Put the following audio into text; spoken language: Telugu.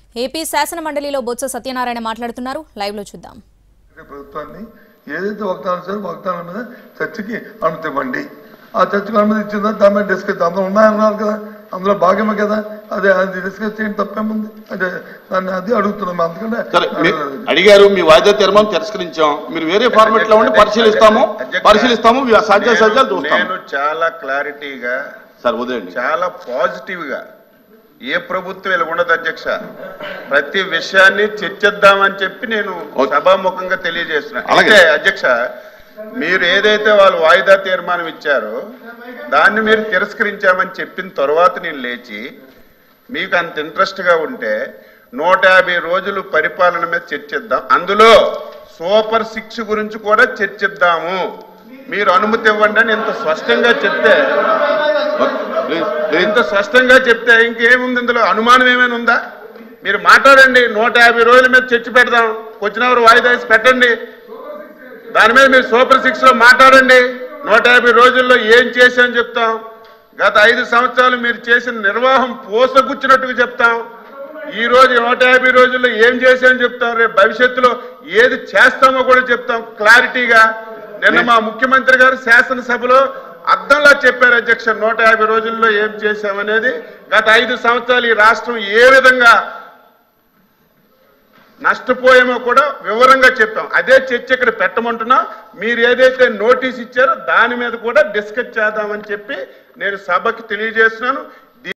ఏపీ శాసన మండలిలో బొత్స సత్యనారాయణ మాట్లాడుతున్నారు లైవ్ లో చూద్దాం ప్రభుత్వాన్ని ఏదైతే వాగ్దానం చేశారో వాగ్దానం మీద చర్చకి అనుమతి ఇవ్వండి ఆ చర్చకు అనుమతి ఇచ్చిన తర్వాత దాని మీద డిస్కస్ అందులో ఉన్నాయన్నారు కదా అందులో భాగమే కదా అదే అది డిస్కస్ చేయండి తప్పేముంది అదే దాన్ని అది అడుగుతున్నాం అందుకంటే సరే మీ- అడిగారు మీ వాయిదా తీర్మానం తిరస్కరించాం మీరు వేరే ఫార్మెట్ లో ఉండి పరిశీలిస్తాము పరిశీలిస్తాము మీ సాధ్య సాధ్యాలు చూస్తాము నేను చాలా క్లారిటీగా సార్ వదిలేండి చాలా పాజిటివ్ గా ఏ ప్రభుత్వం ఇలా ఉండదు అధ్యక్ష ప్రతి విషయాన్ని చర్చిద్దామని చెప్పి నేను ఓకే. సభాముఖంగా తెలియజేస్తున్నా అలాగే. అయితే అధ్యక్ష మీరు ఏదైతే వాళ్ళు వాయిదా తీర్మానం ఇచ్చారో దాన్ని మీరు తిరస్కరించామని చెప్పిన తర్వాత నేను లేచి మీకు అంత ఇంట్రెస్ట్ గా ఉంటే నూట యాభై రోజులు పరిపాలన మీద చర్చిద్దాం అందులో సూపర్ సిక్స్ గురించి కూడా చర్చిద్దాము మీరు అనుమతి ఇవ్వండి అని ఇంత స్పష్టంగా చెప్తే ప్లీజ్ ప్లీజ్ ఇంత స్పష్టంగా చెప్తే ఇంకేముంది ఇందులో అనుమానం ఏమైనా ఉందా మీరు మాట్లాడండి నూట యాభై రోజుల మీద చర్చ పెడదాం వచ్చినవారు వాయిదా వేసి పెట్టండి దాని మీద మీరు సూపర్ సిక్స్ లో మాట్లాడండి నూట యాభై రోజుల్లో ఏం చేశామని చెప్తాం గత ఐదు సంవత్సరాలు మీరు చేసిన నిర్వాహం పోసగుచ్చినట్టుగా చెప్తాం ఈ రోజు నూట యాభై రోజుల్లో ఏం చేశామని చెప్తాం రేపు భవిష్యత్తులో ఏది చేస్తామో కూడా చెప్తాం క్లారిటీగా నిన్న మా ముఖ్యమంత్రి గారు శాసనసభలో అర్థంలా చెప్పారు అధ్యక్ష నూట యాభై రోజుల్లో ఏం చేశామనేది గత ఐదు సంవత్సరాలు ఈ రాష్ట్రం ఏ విధంగా నష్టపోయామో కూడా వివరంగా చెప్పాం అదే చర్చ ఇక్కడ పెట్టమంటున్నాం మీరు ఏదైతే నోటీస్ ఇచ్చారో దాని మీద కూడా డిస్కస్ చేద్దామని చెప్పి నేను సభకి తెలియజేస్తున్నాను